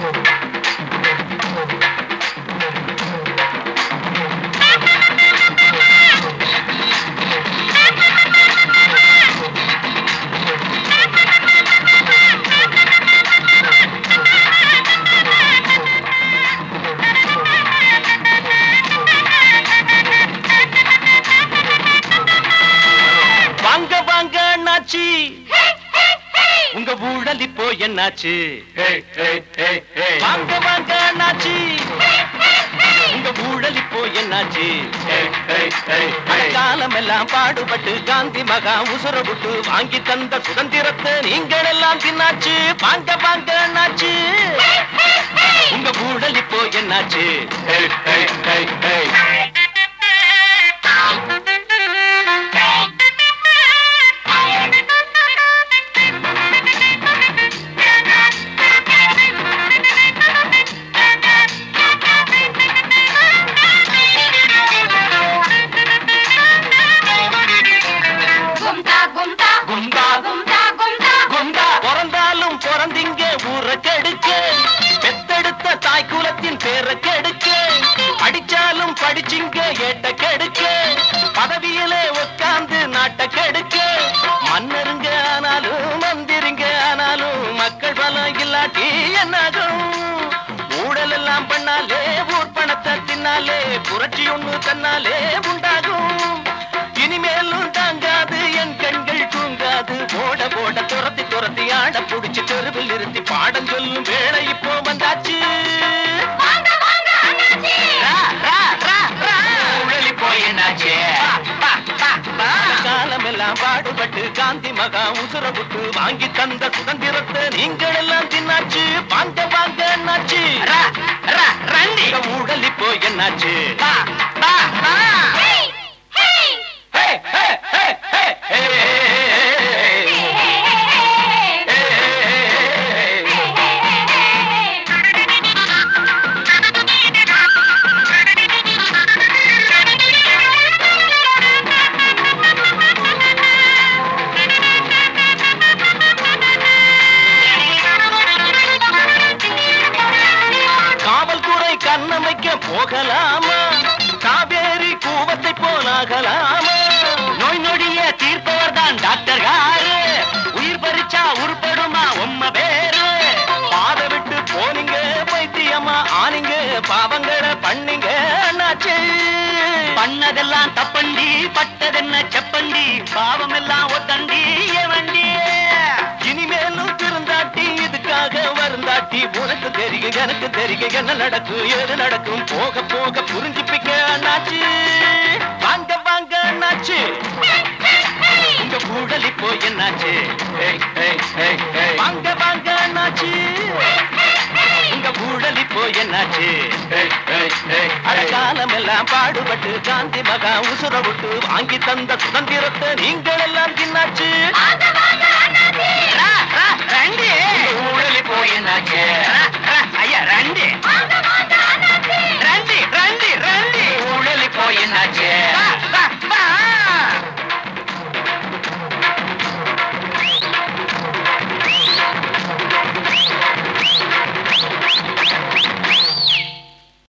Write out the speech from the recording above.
வாங்க வாங்க அண்ணாச்சி உங்க ஊழல் இப்போ என்னாச்சு வாங்க வாங்க அண்ணாச்சி உங்க ஊழல் இப்போ என்னாச்சு காலம் எல்லாம் பாடுபட்டு காந்தி மகா உசுர விட்டு வாங்கி தந்த சுதந்திரத்தை நீங்கள் எல்லாம் தின்னாச்சு வாங்க வாங்க அண்ணாச்சி உங்க ஊழல் இப்போ என்னாச்சு கும்தா கும்தா குண்டா கும்தா கும்தா குண்டா பிறந்தாலும் பிறந்தீங்க ஊரை கெடுக்க பெத்தெடுத்த தாய் குலத்தின் பேரை கெடுக்க படிச்சாலும் படிச்சிங்க ஏட்ட கெடுக்க பதவியில உட்கார்ந்து நாட்டை கெடுக்க மன்னருங்க ஆனாலும் மந்திரிங்க ஆனாலும் மக்கள் பலம் இல்லாட்டி என்னாகும் ஊழல் எல்லாம் பண்ணாலே ஊர் பணத்தை தின்னாலே புரட்சி ஒண்ணு தன்னாலே உண்டாகும் இனிமேலும் தாங்காது என் கண்கள் தூங்காது போட போட துரத்தி துரத்தி ஆட புடிச்சு தெருவில் நிறுத்தி பாடம் சொல்லும் வேளை இப்போ வந்தாச்சு வாங்க வாங்க அண்ணாச்சி ரா, ரா, ரா, ரா. ஊழலி போய் என்னாச்சு? காலமெல்லாம் பாடுபட்டு காந்தி மகா உசுர விட்டு வாங்கி தந்த சுதந்திரத்தை நீங்கள் எல்லாம் தின்னாச்சு வாங்க வாங்க என்னாச்சு இந்த ஊழல் இப்போ என்னாச்சு ஹேய் ஹேய் ஹே, ஹே, ஹே, ஹே, ஹே, ஹே, காவல்துறை கண்ணமைக்க போகலாமா காவேரி கூவத்தை போலாகலாமா நோய் நொடிய தீர்ப்பவர் தான் டாக்டர் காரு உயிர் பறிச்சா உருப்படுமா உம்ம பேரு பாத விட்டு போனீங்க பைத்தியமா ஆனீங்க பாவங்களை பண்ணீங்க அண்ணாச்சி பண்ணதெல்லாம் தப்பண்டி பட்டதென்ன செப்பண்டி பாவம் எல்லாம் ஒத்தண்டி வண்டி இனிமேலும் திருந்தாட்டி இதுக்காக வருந்தாட்டி உனக்கு தெரியும் எனக்கு தெரியும் என்ன நடக்கும் ஏது நடக்கும் போக போக புரிஞ்சுப்பிக்க அண்ணாச்சி வாங்க வாங்க அண்ணாச்சி உங்க கூடல் இப்போ என்னாச்சு ஏய், ஏய், ஏய், ஏய். வாங்க வாங்க அண்ணாச்சி உங்க ஊழல் இப்போ என்னாச்சு அட காலம் எல்லாம் பாடுபட்டு காந்தி மகா உசுர விட்டு வாங்கி தந்த சுதந்திரத்தை நீங்கள் எல்லாம் தின்னாச்சு வாங்க வாங்க அண்ணாச்சி ஊழல் இப்போ என்னாச்சு ஐயா ரெண்டு வாங்க